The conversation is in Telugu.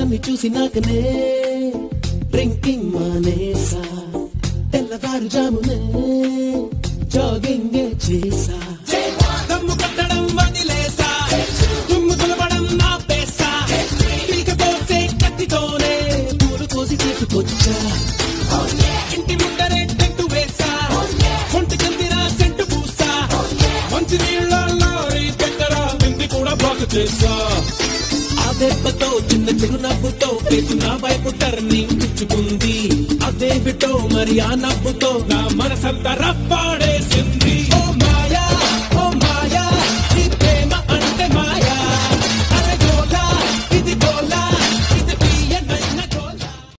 దాన్ని చూసినాకనే డ్రింకింగ్ మానేసా తెల్లవారుజామునే జాగింగ్ చేసా దమ్ము కొట్టడం వదిలేసా దుమ్ము దులపడం ఆపేసా పీక పోసే కత్తితోనే పూలు కోసి తీసుకొచ్చా ఇంటి ముందరే టెంటు వేసా ఒంటికెళ్ళిన సెంటు పూసా మంచి నీళ్ళ లారీ పెట్టరా నింది కూడా బ్లాక్ చేసా ఆ దెబ్బతో చిన్న చిరునవ్వుతో పేసు నా వైపు టర్నింగ్ ఇచ్చుకుంది అదే బిటో మరి ఆ నవ్వుతో నా మనసంతా రప్పాడేసింది ఓ